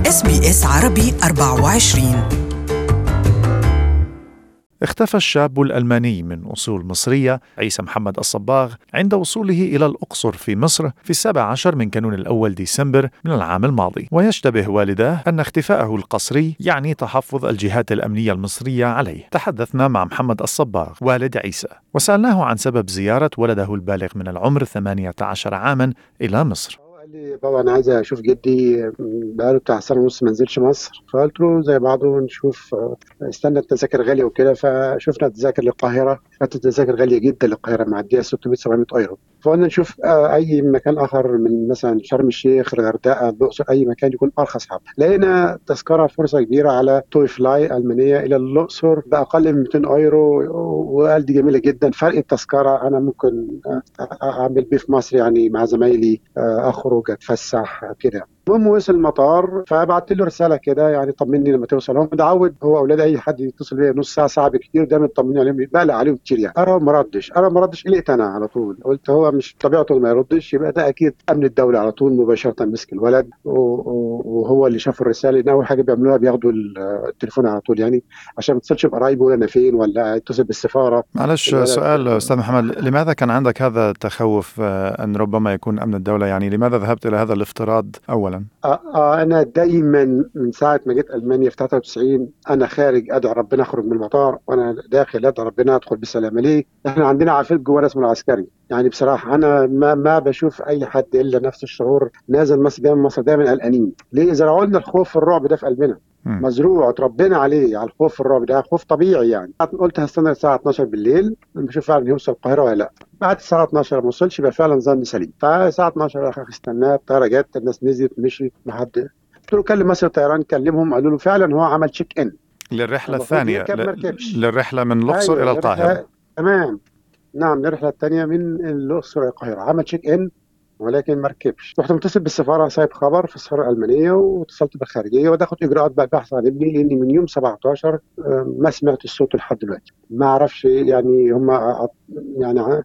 اس بي اس عربي 24 اختفى الشاب الألماني من أصول مصرية عيسى محمد الصباغ عند وصوله إلى الأقصر في مصر في السابع عشر من كانون الأول ديسمبر من العام الماضي ويشتبه والداه أن اختفاءه القسري يعني تحفظ الجهات الأمنية المصرية عليه تحدثنا مع محمد الصباغ والد عيسى وسألناه عن سبب زيارة ولده البالغ من العمر 18 عاما إلى مصر قال لي بابا انا عايز اشوف جدي بقاله بتاع سنه ونص ما نزلش مصر فقلت له زي بعضه نشوف استنى التذاكر غاليه وكده فشفنا تذاكر للقاهره كانت التذاكر غاليه جدا للقاهره معديه 600 700 ايرو فقلنا نشوف اي مكان اخر من مثلا شرم الشيخ الغردقه الاقصر اي مكان يكون ارخص حبه لقينا تذكره فرصه كبيره على توي فلاي المانيه الى الاقصر باقل من 200 ايرو وقال دي جميله جدا فرق التذكره انا ممكن اعمل بيه في مصر يعني مع زمايلي اخرج اتفسح كده المهم وصل المطار فبعت له رساله كده يعني طمني لما توصل هو متعود هو اولاد اي حد يتصل بيا نص ساعه ساعه بكتير دايما يطمني عليهم بقلق عليهم كتير يعني ارى ما ردش ارى ما ردش قلقت انا على طول قلت هو مش طبيعته ما يردش يبقى ده اكيد امن الدوله على طول مباشره مسك الولد وهو اللي شاف الرساله لان اول حاجه بيعملوها بياخدوا التليفون على طول يعني عشان ما يتصلش بقرايبه ولا انا فين ولا يتصل بالسفاره معلش سؤال استاذ محمد لماذا كان عندك هذا التخوف ان ربما يكون امن الدوله يعني لماذا ذهبت الى هذا الافتراض اولا؟ آه آه انا دايما من ساعه ما جيت المانيا في 93 انا خارج ادعو ربنا اخرج من المطار وانا داخل ادعو ربنا ادخل بالسلامه ليه؟ احنا عندنا عفريت جوانا اسمه العسكري يعني بصراحه انا ما ما بشوف اي حد الا نفس الشعور نازل مصر دايما مصر دايما قلقانين ليه؟ زرعوا لنا الخوف والرعب ده في قلبنا مزروع اتربينا عليه على الخوف والرعب ده خوف طبيعي يعني قلت هستنى الساعه 12 بالليل بشوف فعلا يوصل القاهره ولا لا بعد الساعه 12 ما وصلش يبقى فعلا ظن سليم فالساعه 12 اخ استناه الطياره جت الناس نزلت مشيت ما حد قلت له كلم مصر الطيران كلمهم قالوا له فعلا هو عمل تشيك ان للرحله الثانيه ل... للرحله من الاقصر أيوة الى القاهره تمام نعم الرحله الثانيه من الاقصر الى القاهره عمل تشيك ان ولكن ما ركبش رحت متصل بالسفاره سايب خبر في السفاره الالمانيه واتصلت بالخارجيه ودخلت اجراءات بقى بحث عن ابني لاني من يوم 17 ما سمعت الصوت لحد دلوقتي ما اعرفش يعني هم يعني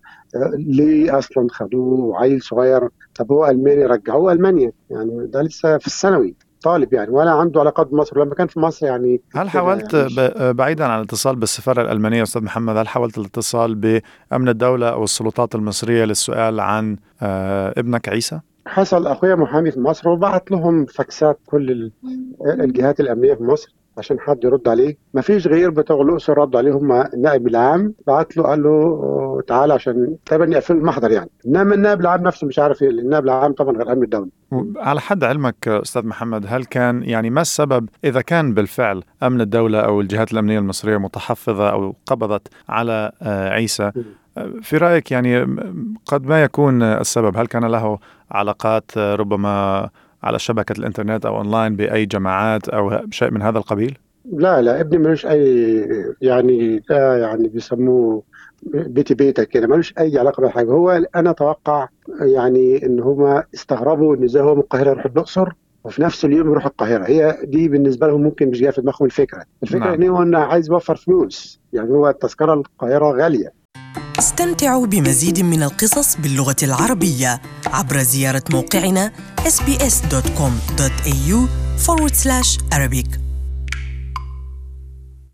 ليه اصلا خدوه عيل صغير طب هو الماني رجعوه المانيا يعني ده لسه في الثانوي طالب يعني ولا عنده علاقات بمصر لما كان في مصر يعني هل حاولت يعني بعيدا عن الاتصال بالسفاره الالمانيه استاذ محمد هل حاولت الاتصال بامن الدوله او السلطات المصريه للسؤال عن ابنك عيسى؟ حصل اخويا محامي في مصر وبعت لهم فاكسات كل الجهات الامنيه في مصر عشان حد يرد عليه ما فيش غير بتوع الاقصر ردوا عليه هم النائب العام بعت له قال له تعالى عشان تقريبا يقفل المحضر يعني انما النائب العام نفسه مش عارف ايه النائب العام طبعا غير امن الدوله على حد علمك استاذ محمد هل كان يعني ما السبب اذا كان بالفعل امن الدوله او الجهات الامنيه المصريه متحفظه او قبضت على عيسى في رايك يعني قد ما يكون السبب هل كان له علاقات ربما على شبكة الإنترنت أو أونلاين بأي جماعات أو شيء من هذا القبيل؟ لا لا ابني ملوش أي يعني ده يعني بيسموه بيتي بيتك كده ملوش أي علاقة بحاجة هو أنا أتوقع يعني إن هما استغربوا إن إزاي هو من القاهرة يروح الأقصر وفي نفس اليوم يروح القاهرة هي دي بالنسبة لهم ممكن مش جاية في دماغهم الفكرة الفكرة نعم. إن هو إنه عايز يوفر فلوس يعني هو التذكرة القاهرة غالية استمتعوا بمزيد من القصص باللغة العربية عبر زيارة موقعنا sbs.com.au forward slash Arabic